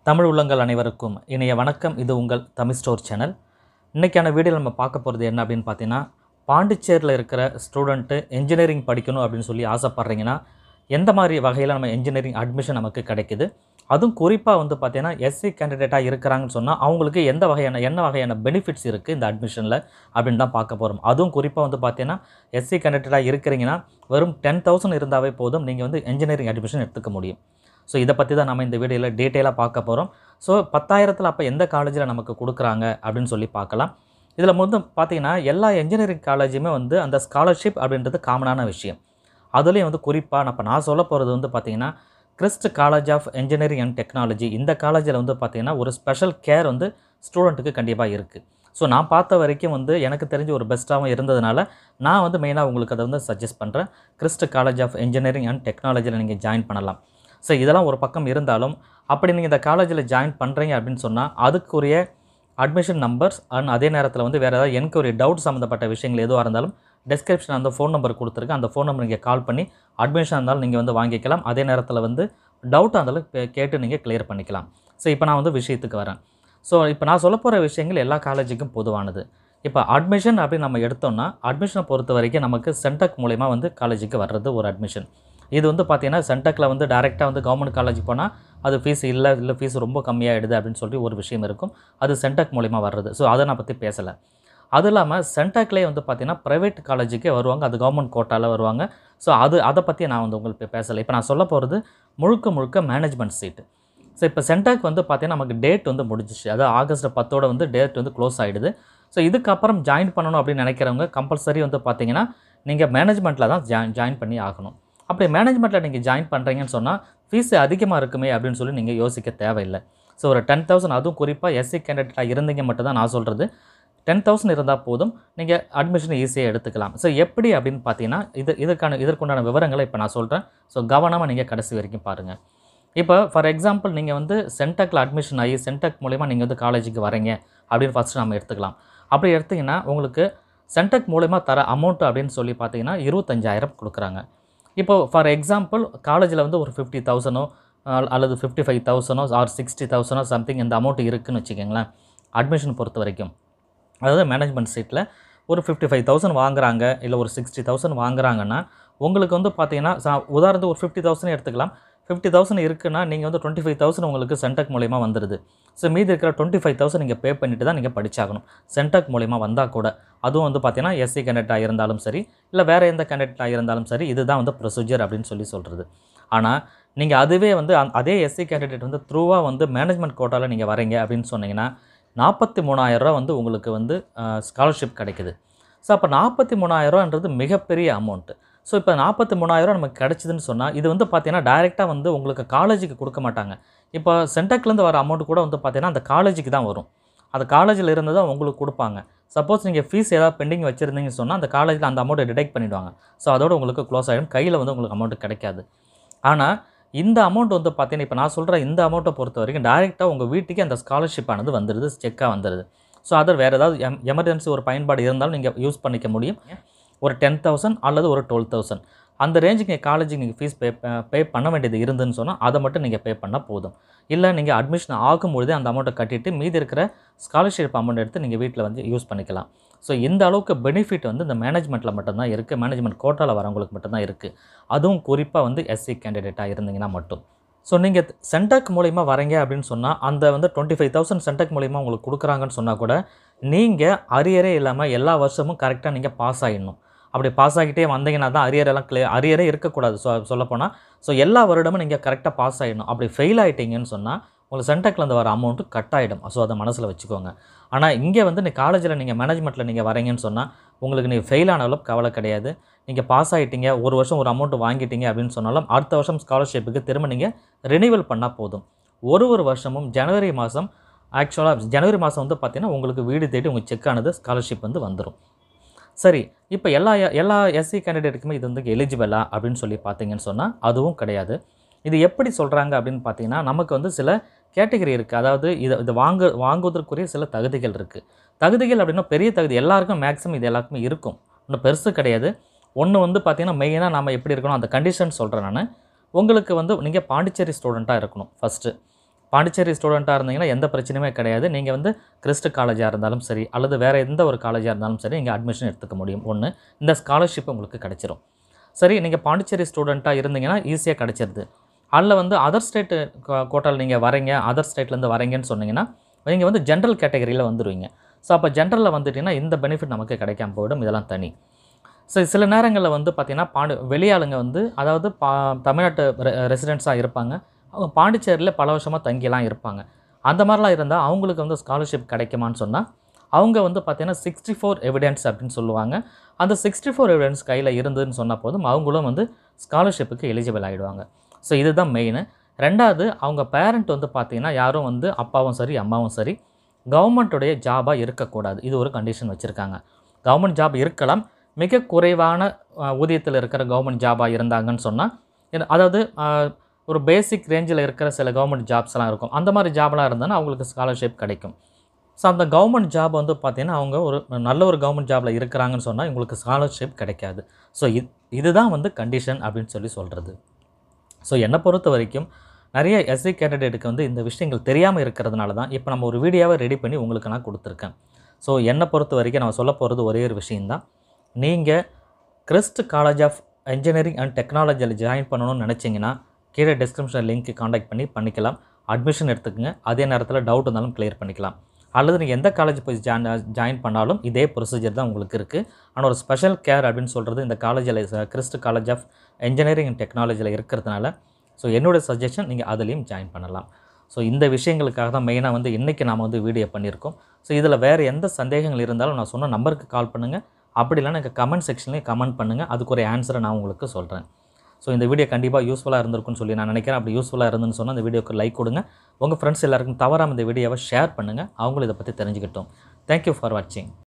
தமிழ் உள்ளங்கள் அனைவருக்கும் இனிய வணக்கம் இது உங்கள் தமிழ் ஸ்டோர் சேனல் இன்றைக்கான வீடியோ நம்ம பார்க்க போகிறது என்ன அப்படின்னு பார்த்தீங்கன்னா பாண்டிச்சேரியில் இருக்கிற ஸ்டூடெண்ட்டு இன்ஜினியரிங் படிக்கணும் அப்படின்னு சொல்லி ஆசைப்பட்றீங்கன்னா எந்த மாதிரி வகையில் நம்ம இன்ஜினியரிங் அட்மிஷன் நமக்கு கிடைக்குது அதுவும் குறிப்பாக வந்து பார்த்தீங்கன்னா எஸ்சி கேண்டிடேட்டாக இருக்கிறாங்கன்னு சொன்னால் அவங்களுக்கு எந்த வகையான என்ன வகையான பெனிஃபிட்ஸ் இருக்குது இந்த அட்மிஷனில் அப்படின்னு தான் பார்க்க போகிறோம் அதுவும் குறிப்பாக வந்து பார்த்தீங்கன்னா எஸ்சி கேண்டிடேட்டாக இருக்கிறீங்கன்னா வெறும் டென் தௌசண்ட் இருந்தாவே போதும் நீங்கள் வந்து இன்ஜினியரிங் அட்மிஷன் எடுத்துக்க முடியும் ஸோ இதை பற்றி தான் நம்ம இந்த வீடியோவில் டீட்டெயிலாக பார்க்க போகிறோம் ஸோ பத்தாயிரத்தில் அப்போ எந்த காலேஜில் நமக்கு கொடுக்குறாங்க அப்படின்னு சொல்லி பார்க்கலாம் இதில் வந்து பார்த்தீங்கன்னா எல்லா இன்ஜினியரிங் காலேஜுமே வந்து அந்த ஸ்காலர்ஷிப் அப்படின்றது காமனான விஷயம் அதுலேயும் வந்து குறிப்பாக நான் இப்போ நான் சொல்ல போகிறது வந்து பார்த்தீங்கன்னா Christ college of engineering and technology இந்த காலேஜில் வந்து பார்த்தீங்கன்னா ஒரு ஸ்பெஷல் கேர் வந்து ஸ்டூடெண்ட்டுக்கு கண்டிப்பாக இருக்குது ஸோ நான் பார்த்த வரைக்கும் வந்து எனக்கு தெரிஞ்ச ஒரு பெஸ்ட்டாகவும் இருந்ததுனால நான் வந்து மெயினாக உங்களுக்கு அதை வந்து சஜஸ்ட் பண்ணுறேன் Christ college of engineering and டெக்னாலஜியில் நீங்கள் ஜாயின் பண்ணலாம் ஸோ இதெல்லாம் ஒரு பக்கம் இருந்தாலும் அப்படி நீங்கள் இந்த காலேஜில் ஜாயின் பண்ணுறீங்க அப்படின்னு சொன்னால் அதுக்குரிய அட்மிஷன் நம்பர்ஸ் அண்ட் அதே நேரத்தில் வந்து வேறு ஏதாவது என்கொயரி டவுட் சம்மந்தப்பட்ட விஷயங்கள் எதுவாக இருந்தாலும் டெஸ்கிரிப்ஷன் அந்த ஃபோன் நம்பர் கொடுத்துருக்கேன் அந்த ஃபோன் நம்பர் நீங்கள் கால் பண்ணி அட்மிஷன் இருந்தாலும் நீங்கள் வந்து வாங்கிக்கலாம் அதே நேரத்தில் வந்து டவுட்டாக இருந்தாலும் கே- கேட்டு நீங்கள் கிளியர் பண்ணிக்கலாம் ஸோ இப்போ நான் வந்து விஷயத்துக்கு வரேன் ஸோ இப்போ நான் சொல்ல போகிற விஷயங்கள் எல்லா காலேஜுக்கும் பொதுவானது இப்போ அட்மிஷன் அப்படின்னு நம்ம எடுத்தோம்னா அட்மிஷனை பொறுத்த வரைக்கும் நமக்கு சென்டக் மூலயமா வந்து காலேஜுக்கு வர்றது ஒரு அட்மிஷன் இது வந்து பார்த்தீங்கன்னா சென்டக்கில் வந்து டைரெக்டாக வந்து கவர்மெண்ட் காலேஜ் போனால் அது ஃபீஸ் இல்லை இல்லை ஃபீஸ் ரொம்ப கம்மியாகிடுது அப்படின்னு சொல்லி ஒரு விஷயம் இருக்கும் அது சென்டக் மூலிமா வர்றது ஸோ அதை நான் பற்றி பேசலை அது இல்லாமல் சென்டாக்லேயே வந்து பார்த்தீங்கன்னா ப்ரைவேட் காலேஜுக்கே வருவாங்க அது கவர்மெண்ட் கோட்டாவில் வருவாங்க ஸோ அது அதை பற்றி நான் வந்து உங்களுக்கு பேசலை இப்போ நான் சொல்ல போகிறது முழுக்க முழுக்க மேனேஜ்மெண்ட் சீட்டு ஸோ இப்போ சென்டாக் வந்து பார்த்தீங்கன்னா நமக்கு டேட் வந்து முடிஞ்சிச்சு அதாவது ஆகஸ்ட் பத்தோட வந்து டேட் வந்து க்ளோஸ் ஆகிடுது ஸோ இதுக்கப்புறம் ஜாயின் பண்ணணும் அப்படின்னு நினைக்கிறவங்க கம்பல்சரி வந்து பார்த்தீங்கன்னா நீங்கள் மேனேஜ்மெண்ட்டில் தான் ஜாயின் ஜாயின் பண்ணி ஆகணும் அப்படி மேனேஜ்மெண்ட்டில் நீங்கள் ஜாயின் பண்ணுறீங்கன்னு சொன்னால் ஃபீஸ் அதிகமாக இருக்குமே அப்படின்னு சொல்லி நீங்கள் யோசிக்க தேவையில்லை ஸோ ஒரு டென் தௌசண்ட் அதுவும் குறிப்பாக எஸ்சி கேண்டிடேட்டாக இருந்தீங்க மட்டும் தான் நான் சொல்கிறது டென் தௌசண்ட் இருந்தால் போதும் நீங்கள் அட்மிஷன் ஈஸியாக எடுத்துக்கலாம் ஸோ எப்படி அப்படின்னு பார்த்தீங்கன்னா இது இதற்கான இதற்குண்டான விவரங்களை இப்போ நான் சொல்கிறேன் ஸோ கவனமாக நீங்கள் கடைசி வரைக்கும் பாருங்கள் இப்போ ஃபார் எக்ஸாம்பிள் நீங்கள் வந்து சென்டக்கில் அட்மிஷன் ஆகி சென்டக் மூலிமா நீங்கள் வந்து காலேஜுக்கு வரீங்க அப்படின்னு ஃபஸ்ட்டு நம்ம எடுத்துக்கலாம் அப்படி எடுத்திங்கன்னா உங்களுக்கு சென்டக் மூலிமா தர அமௌண்ட் அப்படின்னு சொல்லி பார்த்தீங்கன்னா இருபத்தஞ்சாயிரம் கொடுக்குறாங்க இப்போ ஃபார் எக்ஸாம்பிள் காலேஜில் வந்து ஒரு ஃபிஃப்டி தௌசண்டோ அல்லது ஃபிஃப்டி ஃபைவ் தௌசண்டோ ஆர் சிக்ஸ்டி தௌசண்டோ சம்திங் இந்த அமௌண்ட் இருக்குன்னு வச்சுக்கோங்களேன் அட்மிஷன் பொறுத்த வரைக்கும் அதாவது மேனேஜ்மெண்ட் சீட்டில் ஒரு ஃபிஃப்டி ஃபைவ் தௌசண்ட் வாங்குறாங்க இல்லை ஒரு சிக்ஸ்டி தௌசண்ட் வாங்குறாங்கன்னா உங்களுக்கு வந்து பார்த்தீங்கன்னா சா- உதாரணத்துக்கு ஒரு ஃபிஃப்டி தௌசண்ட் எடுத்துக்கலாம் ஃபிஃப்டி தௌசண்ட் இருக்குன்னா நீங்கள் வந்து டுவெண்ட்டி ஃபைவ் தௌசண்ட் உங்களுக்கு சென்டக் மூலிமா வந்துடுது ஸோ மீதி இருக்கிற டுவெண்ட்டி ஃபைவ் தௌசண்ட் நீங்கள் பே பண்ணிட்டு தான் நீங்கள் படிச்சாகணும் சென்டக் மூலிமா வந்தால் கூட அதுவும் வந்து பார்த்தீங்கன்னா எஸ்சி கேண்டிடேட்டாக இருந்தாலும் சரி இல்லை வேறு எந்த கேண்டிடேட்டாக இருந்தாலும் சரி இதுதான் வந்து ப்ரொசீஜர் அப்படின்னு சொல்லி சொல்கிறது ஆனால் நீங்கள் அதுவே வந்து அந்த- அதே எஸ்சி கேண்டிடேட் வந்து த்ரூவாக வந்து மேனேஜ்மெண்ட் கோட்டாவில் நீங்கள் வரீங்க அப்படின்னு சொன்னீங்கன்னா நாற்பத்தி மூணாயிரரூவா வந்து உங்களுக்கு வந்து ஸ்காலர்ஷிப் கிடைக்குது ஸோ அப்போ நாற்பத்தி மூணாயிரரூவான்றது மிகப்பெரிய அமௌண்ட்டு ஸோ இப்போ நாற்பத்தி மூணாயிரரூவா நமக்கு கிடச்சிதுன்னு சொன்னால் இது வந்து பார்த்தீங்கன்னா டைரெக்டாக வந்து உங்களுக்கு காலேஜுக்கு கொடுக்க மாட்டாங்க இப்போ சென்டக்லேருந்து வர அமௌண்ட் கூட வந்து பார்த்தீங்கன்னா அந்த காலேஜுக்கு தான் வரும் அது காலேஜில் இருந்து தான் உங்களுக்கு கொடுப்பாங்க சப்போஸ் நீங்கள் ஃபீஸ் ஏதாவது பெண்டிங் வச்சுருந்தீங்கன்னு சொன்னால் அந்த காலேஜில் அந்த அமௌண்ட்டை டிடெக்ட் பண்ணிவிடுவாங்க ஸோ அதோட உங்களுக்கு க்ளோஸ் ஆகிடும் கையில் வந்து உங்களுக்கு அமௌண்ட் கிடைக்காது ஆனால் இந்த அமௌண்ட் வந்து பார்த்தீங்கன்னா இப்போ நான் சொல்கிற இந்த அமௌண்ட்டை பொறுத்த வரைக்கும் டைரெக்டாக உங்கள் வீட்டுக்கு அந்த ஸ்காலர்ஷிப் ஆனது வந்துடுது செக்காக வந்துடுது ஸோ அது வேறு ஏதாவது எம் எமர்ஜென்சி ஒரு பயன்பாடு இருந்தாலும் நீங்கள் யூஸ் பண்ணிக்க முடியும் ஒரு டென் தௌசண்ட் அல்லது ஒரு டுவெல் தௌசண்ட் அந்த ரேஞ்சுக்கு நீங்கள் காலேஜுக்கு நீங்கள் ஃபீஸ் பே பே பண்ண வேண்டியது இருந்துன்னு சொன்னால் அதை மட்டும் நீங்கள் பே பண்ணால் போதும் இல்லை நீங்கள் அட்மிஷன் ஆகும்பொழுதே அந்த அமௌண்ட்டை கட்டிட்டு மீதி இருக்கிற ஸ்காலர்ஷிப் அமௌண்ட் எடுத்து நீங்கள் வீட்டில் வந்து யூஸ் பண்ணிக்கலாம் ஸோ இந்த அளவுக்கு பெனிஃபிட் வந்து இந்த மேனேஜ்மெண்ட்டில் மட்டும்தான் இருக்குது மேனேஜ்மெண்ட் கோட்டாவில் வரவங்களுக்கு மட்டும்தான் இருக்குது அதுவும் குறிப்பாக வந்து எஸ்சி கேண்டிடேட்டாக இருந்தீங்கன்னா மட்டும் ஸோ நீங்கள் சென்டக் மூலிமா வரீங்க அப்படின்னு சொன்னால் அந்த வந்து டுவெண்ட்டி ஃபைவ் தௌசண்ட் சென்டக் மூலிமா உங்களுக்கு கொடுக்குறாங்கன்னு சொன்னால் கூட நீங்கள் அரியரே இல்லாமல் எல்லா வருஷமும் கரெக்டாக நீங்கள் பாஸ் ஆகிடணும் அப்படி பாஸ் ஆகிட்டே வந்தீங்கன்னா தான் அரியர் எல்லாம் கிளியர் அரியரே இருக்கக்கூடாது ஸோ சொல்லப்போனால் ஸோ எல்லா வருடமும் நீங்கள் கரெக்டாக பாஸ் ஆகிடணும் அப்படி ஃபெயில் ஆகிட்டீங்கன்னு சொன்னால் உங்களுக்கு சென்டக்லேருந்து வர அமௌண்ட்டு கட் ஆகிடும் ஸோ அதை மனசில் வச்சுக்கோங்க ஆனால் இங்கே வந்து நீ காலேஜில் நீங்கள் மேனேஜ்மெண்ட்டில் நீங்கள் வரீங்கன்னு சொன்னால் உங்களுக்கு நீங்கள் ஃபெயில் ஆனாலும் கவலை கிடையாது நீங்கள் பாஸ் ஆகிட்டீங்க ஒரு வருஷம் ஒரு அமௌண்ட் வாங்கிட்டீங்க அப்படின்னு சொன்னாலும் அடுத்த வருஷம் ஸ்காலர்ஷிப்புக்கு திரும்ப நீங்கள் ரினிவல் பண்ணால் போதும் ஒரு ஒரு வருஷமும் ஜனவரி மாதம் ஆக்சுவலாக ஜனவரி மாதம் வந்து பார்த்தீங்கன்னா உங்களுக்கு வீடு தேடி உங்கள் செக்கானது ஸ்காலர்ஷிப் வந்து வந்துடும் சரி இப்போ எல்லா எல்லா எஸ்சி கேண்டிடேட்டுக்குமே இது வந்து எலிஜிபிளா அப்படின்னு சொல்லி பார்த்தீங்கன்னு சொன்னால் அதுவும் கிடையாது இது எப்படி சொல்கிறாங்க அப்படின்னு பார்த்தீங்கன்னா நமக்கு வந்து சில கேட்டகரி இருக்குது அதாவது இதை இது வாங்க வாங்குவதற்குரிய சில தகுதிகள் இருக்குது தகுதிகள் அப்படின்னா பெரிய தகுதி எல்லாருக்கும் மேக்ஸிமம் இது எல்லாருக்குமே இருக்கும் ஒன்றும் பெருசு கிடையாது ஒன்று வந்து பார்த்தீங்கன்னா மெயினாக நம்ம எப்படி இருக்கணும் அந்த கண்டிஷன் சொல்கிறேன் நான் உங்களுக்கு வந்து நீங்கள் பாண்டிச்சேரி ஸ்டூடெண்ட்டாக இருக்கணும் ஃபஸ்ட்டு பாண்டிச்சேரி ஸ்டூடெண்ட்டாக இருந்தீங்கன்னா எந்த பிரச்சனையுமே கிடையாது நீங்கள் வந்து கிறிஸ்ட் காலேஜாக இருந்தாலும் சரி அல்லது வேறு எந்த ஒரு காலேஜாக இருந்தாலும் சரி நீங்கள் அட்மிஷன் எடுத்துக்க முடியும் ஒன்று இந்த ஸ்காலர்ஷிப் உங்களுக்கு கிடைச்சிரும் சரி நீங்கள் பாண்டிச்சேரி ஸ்டூடெண்ட்டாக இருந்தீங்கன்னா ஈஸியாக கிடைச்சிருது அதில் வந்து அதர் ஸ்டேட்டு கோட்டாவில் நீங்கள் வரீங்க அதர் ஸ்டேட்லேருந்து வரீங்கன்னு சொன்னீங்கன்னா நீங்கள் வந்து ஜென்ரல் கேட்டகரியில் வந்துடுவீங்க ஸோ அப்போ ஜென்ரலில் வந்துட்டிங்கன்னா இந்த பெனிஃபிட் நமக்கு கிடைக்காம போயிடும் இதெல்லாம் தனி ஸோ சில நேரங்களில் வந்து பார்த்திங்கன்னா பாண்டு வெளியாளுங்க வந்து அதாவது பா தமிழ்நாட்டு ரெசிடென்ட்ஸாக இருப்பாங்க அவங்க பாண்டிச்சேரியில் பல வருஷமாக தங்கிலாம் இருப்பாங்க அந்த மாதிரிலாம் இருந்தால் அவங்களுக்கு வந்து ஸ்காலர்ஷிப் கிடைக்குமான்னு சொன்னால் அவங்க வந்து பார்த்திங்கன்னா சிக்ஸ்டி ஃபோர் எவிடன்ஸ் அப்படின்னு சொல்லுவாங்க அந்த சிக்ஸ்டி ஃபோர் எவிடன்ஸ் கையில் இருந்ததுன்னு சொன்னால் போதும் அவங்களும் வந்து ஸ்காலர்ஷிப்புக்கு எலிஜிபிள் ஆகிடுவாங்க ஸோ இதுதான் மெயின் ரெண்டாவது அவங்க பேரண்ட் வந்து பார்த்திங்கன்னா யாரும் வந்து அப்பாவும் சரி அம்மாவும் சரி கவர்மெண்ட்டுடைய ஜாபாக இருக்கக்கூடாது இது ஒரு கண்டிஷன் வச்சுருக்காங்க கவர்மெண்ட் ஜாப் இருக்கலாம் மிக குறைவான அஹ், ஊதியத்தில் இருக்கிற கவர்மெண்ட் ஜாபாக இருந்தாங்கன்னு சொன்னால் அதாவது அஹ், ஒரு பேசிக் ரேஞ்சில் இருக்கிற சில கவர்மெண்ட் ஜாப்ஸ்லாம் இருக்கும் அந்த மாதிரி ஜாப்லாம் இருந்தாலும் அவங்களுக்கு ஸ்காலர்ஷிப் கிடைக்கும் ஸோ அந்த கவர்மெண்ட் ஜாப் வந்து பார்த்திங்கன்னா அவங்க ஒரு நல்ல ஒரு கவர்மெண்ட் ஜாபில் இருக்கிறாங்கன்னு சொன்னால் இவங்களுக்கு ஸ்காலர்ஷிப் கிடைக்காது ஸோ இது இதுதான் வந்து கண்டிஷன் அப்படின்னு சொல்லி சொல்கிறது ஸோ என்னை பொறுத்த வரைக்கும் நிறைய எஸ்சி கேண்டிடேட்டுக்கு வந்து இந்த விஷயங்கள் தெரியாமல் இருக்கிறதுனால தான் இப்போ நம்ம ஒரு வீடியோவை ரெடி பண்ணி உங்களுக்கு நான் கொடுத்துருக்கேன் ஸோ என்னை பொறுத்த வரைக்கும் நான் சொல்ல போகிறது ஒரே ஒரு விஷயந்தான் நீங்கள் Christ college of engineering and டெக்னாலஜியில் ஜாயின் பண்ணணும்னு நினச்சிங்கன்னா கீழே டிஸ்கிரிப்ஷன் லிங்க் காண்டாக்ட் பண்ணி பண்ணிக்கலாம் அட்மிஷன் எடுத்துக்கங்க அதே நேரத்தில் டவுட் இருந்தாலும் கிளியர் பண்ணிக்கலாம் அல்லது நீங்கள் எந்த காலேஜ் போய் ஜாயின் ஜாயின் பண்ணாலும் இதே ப்ரொசீஜர் தான் உங்களுக்கு இருக்குது ஆனால் ஒரு ஸ்பெஷல் கேர் அப்படின்னு சொல்கிறது இந்த காலேஜில் Christ college of engineering and டெக்னாலஜியில் இருக்கிறதுனால ஸோ என்னோடய சஜஷன் நீங்கள் அதுலேயும் ஜாயின் பண்ணலாம் ஸோ இந்த விஷயங்களுக்காக தான் மெயினாக வந்து இன்றைக்கி நாம் வந்து வீடியோ பண்ணியிருக்கோம் ஸோ இதில் வேறு எந்த சந்தேகங்கள் இருந்தாலும் நான் சொன்ன நம்பருக்கு கால் பண்ணுங்கள் அப்படி இல்லைன்னா எனக்கு கமெண்ட் செக்ஷன்லேயே கமெண்ட் பண்ணுங்கள் அதுக்கு ஒரு ஆன்சரை நான் உங்களுக்கு சொல்கிறேன் ஸோ இந்த வீடியோ கண்டிப்பாக யூஸ்ஃபுல்லாக இருந்திருக்கும்னு சொல்லி நான் நினைக்கிறேன் அப்படி யூஸ்ஃபுல்லாக இருந்துன்னு சொன்னால் இந்த வீடியோக்கு லைக் கொடுங்க உங்கள் ஃப்ரெண்ட்ஸ் எல்லாருக்கும் தவறாமல் இந்த வீடியோவை ஷேர் பண்ணுங்கள் அவங்களும் இதை பற்றி தெரிஞ்சுக்கிட்டோம் தேங்க்யூ ஃபார் வாட்சிங்